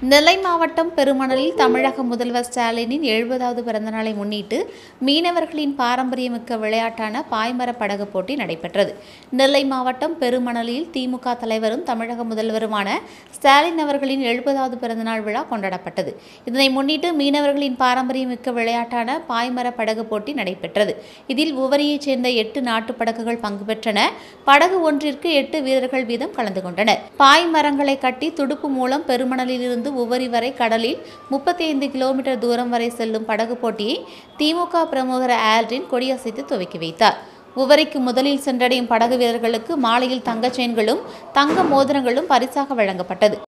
நெல்லை மாவட்டம் பெருமணலில் தமிழக முதல்வர் ஸ்டாலினின் எழுபதாவது பிறந்தநாளை முன்னிட்டு மீனவர்களின் பாரம்பரியமிக்க விளையாட்டான பாய்மர படகு போட்டி நடைபெற்றது நெல்லை மாவட்டம் பெருமணலில் திமுக தலைவரும் தமிழக முதல்வருமான ஸ்டாலின் அவர்களின் எழுபதாவது பிறந்தநாள் விழா கொண்டாடப்பட்டது இதனை முன்னிட்டு மீனவர்களின் பாரம்பரியமிக்க விளையாட்டான பாய்மர படகு போட்டி நடைபெற்றது இதில் உவரியைச் சேர்ந்த எட்டு நாட்டு படகுகள் பங்கு பெற்றன படகு ஒன்றிற்கு எட்டு வீரர்கள் வீதம் கலந்து கொண்டனர் பாய் மரங்களை கட்டி துடுப்பு மூலம் பெருமணலிலிருந்து உவரி வரை கடலில் முப்பத்தி ஐந்து கிலோமீட்டர் தூரம் வரை செல்லும் படகு போட்டியை திமுக பிரமுகர் ஆல்ட்ரின் கொடியசைத்து துவக்கி வைத்தார் உவரிக்கு முதலில் சென்றடையும் படகு வீரர்களுக்கு மாலையில் தங்கச் செயின்களும் தங்க மோதிரங்களும் பரிசாக வழங்கப்பட்டது